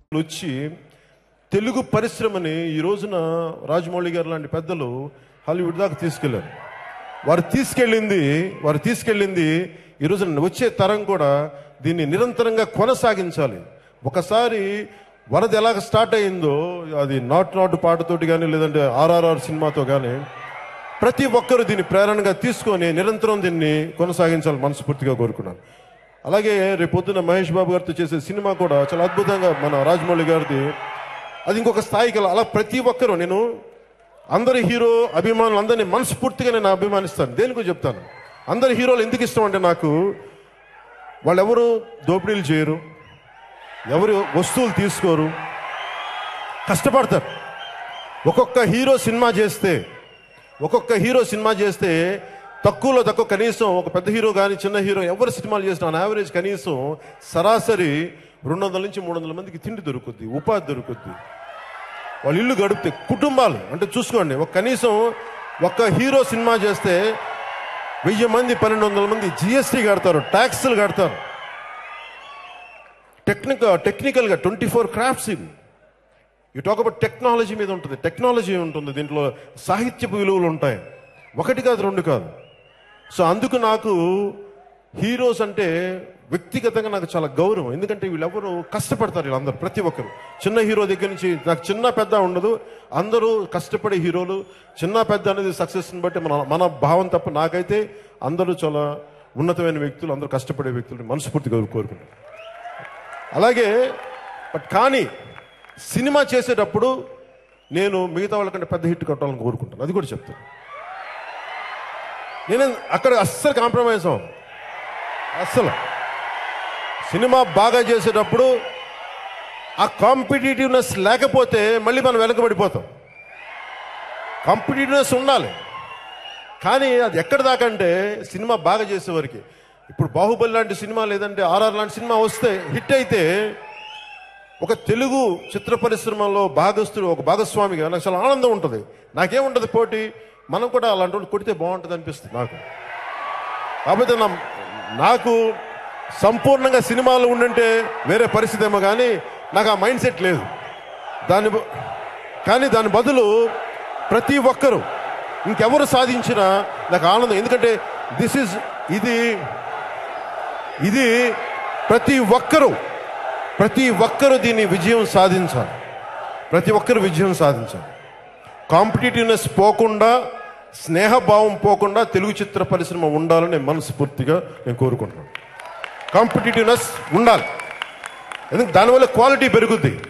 వచ్చి తెలుగు పరిశ్రమని ఈ రోజున రాజమౌళి గారు లాంటి పెద్దలు హాలీవుడ్ దాకా తీసుకెళ్లారు వారు తీసుకెళ్ళింది వారు తీసుకెళ్ళింది ఈ రోజున వచ్చే తరం కూడా దీన్ని నిరంతరంగా కొనసాగించాలి ఒకసారి వరద ఎలాగ స్టార్ట్ అయిందో అది నాట్ నాటు పాటతోటి కానీ లేదంటే ఆర్ఆర్ఆర్ సినిమాతో కానీ ప్రతి ఒక్కరూ దీన్ని ప్రేరణగా తీసుకొని నిరంతరం దీన్ని కొనసాగించాలి మనస్ఫూర్తిగా కోరుకున్నాను అలాగే రేపు పొద్దున మహేష్ బాబు గారితో చేసే సినిమా కూడా చాలా అద్భుతంగా మన రాజమౌళి గారిది అది ఇంకొక స్థాయికి వెళ్ళాలి. అలా ప్రతి ఒక్కరూ నేను అందరి హీరో అభిమానులు అందరినీ మనస్ఫూర్తిగా నేను అభిమానిస్తాను దేనికో చెప్తాను అందరి హీరోలు ఎందుకు ఇష్టం అంటే నాకు వాళ్ళు ఎవరు దోపిడీలు చేయరు ఎవరు వస్తువులు తీసుకోరు కష్టపడతారు ఒక్కొక్క హీరో సినిమా చేస్తే ఒక్కొక్క హీరో సినిమా చేస్తే తక్కువలో తక్కువ కనీసం ఒక పెద్ద హీరో కానీ చిన్న హీరో ఎవరు సినిమాలు చేసినా ఆన్ యావరేజ్ కనీసం సరాసరి రెండు వందల నుంచి మూడు వందల మందికి తిండి దొరుకుద్ది ఉపాధి దొరుకుద్ది వాళ్ళ ఇల్లు గడిపితే కుటుంబాలు అంటే చూసుకోండి ఒక కనీసం ఒక హీరో సినిమా చేస్తే వెయ్యి మంది పన్నెండు వందల మంది జిఎస్టీ కడతారు ట్యాక్స్లు కడతారు టెక్నికల్ టెక్నికల్గా ట్వంటీ ఫోర్ క్రాఫ్ట్స్ ఇవి యూ టాక్ అబౌట్ టెక్నాలజీ మీద ఉంటుంది టెక్నాలజీ ఉంటుంది దీంట్లో సాహిత్యపు విలువలు ఉంటాయి ఒకటి కాదు రెండు కాదు సో అందుకు నాకు హీరోస్ అంటే వ్యక్తిగతంగా నాకు చాలా గౌరవం ఎందుకంటే వీళ్ళెవరు కష్టపడతారు వీళ్ళందరూ ప్రతి ఒక్కరు చిన్న హీరో దగ్గర నుంచి నాకు చిన్న పెద్ద ఉండదు అందరూ కష్టపడే హీరోలు చిన్న పెద్ద అనేది సక్సెస్ని బట్టి మన మన భావం తప్ప నాకైతే అందరూ చాలా ఉన్నతమైన వ్యక్తులు అందరూ కష్టపడే వ్యక్తులు మనస్ఫూర్తిగా కోరుకుంటాను అలాగే బట్ కానీ సినిమా చేసేటప్పుడు నేను మిగతా వాళ్ళకంటే పెద్ద హిట్ కొట్టాలని కోరుకుంటాను అది కూడా చెప్తాను నేను అక్కడ అస్సలు కాంప్రమైజ్ అవ్వను అస్సలు సినిమా బాగా చేసేటప్పుడు ఆ కాంపిటేటివ్నెస్ లేకపోతే మళ్ళీ మనం వెనకబడిపోతాం కాంపిటేటివ్నెస్ ఉండాలి కానీ అది ఎక్కడ దాకా అంటే సినిమా బాగా చేసేవారికి ఇప్పుడు బాహుబలి లాంటి సినిమా లేదంటే ఆర్ఆర్ లాంటి సినిమా వస్తే హిట్ అయితే ఒక తెలుగు చిత్ర పరిశ్రమలో భాగస్తుడు ఒక భాగస్వామిగా నాకు చాలా ఆనందం ఉంటుంది నాకేముంటుంది పోటీ మనం కూడా అలాంటి వాళ్ళు కొడితే బాగుంటుంది అనిపిస్తుంది నాకు కాకపోతే నా నాకు సంపూర్ణంగా సినిమాలు ఉండుంటే వేరే పరిస్థితి ఏమో కానీ నాకు ఆ మైండ్ సెట్ లేదు దాని బ- కానీ దాని బదులు ప్రతి ఒక్కరూ ఇంకెవరు సాధించినా నాకు ఆనందం ఎందుకంటే దిస్ ఇస్ ఇది ఇది ప్రతి ఒక్కరూ ప్రతి ఒక్కరూ దీన్ని విజయం సాధించాలి ప్రతి ఒక్కరు విజయం సాధించాలి కాంపిటేటివ్నెస్ పోకుండా స్నేహభావం పోకుండా తెలుగు చిత్ర పరిశ్రమ ఉండాలని నేను మనస్ఫూర్తిగా నేను కోరుకుంటున్నాను కాంపిటేటివ్నెస్ ఉండాలి ఎందుకంటే దానివల్ల క్వాలిటీ పెరుగుద్ది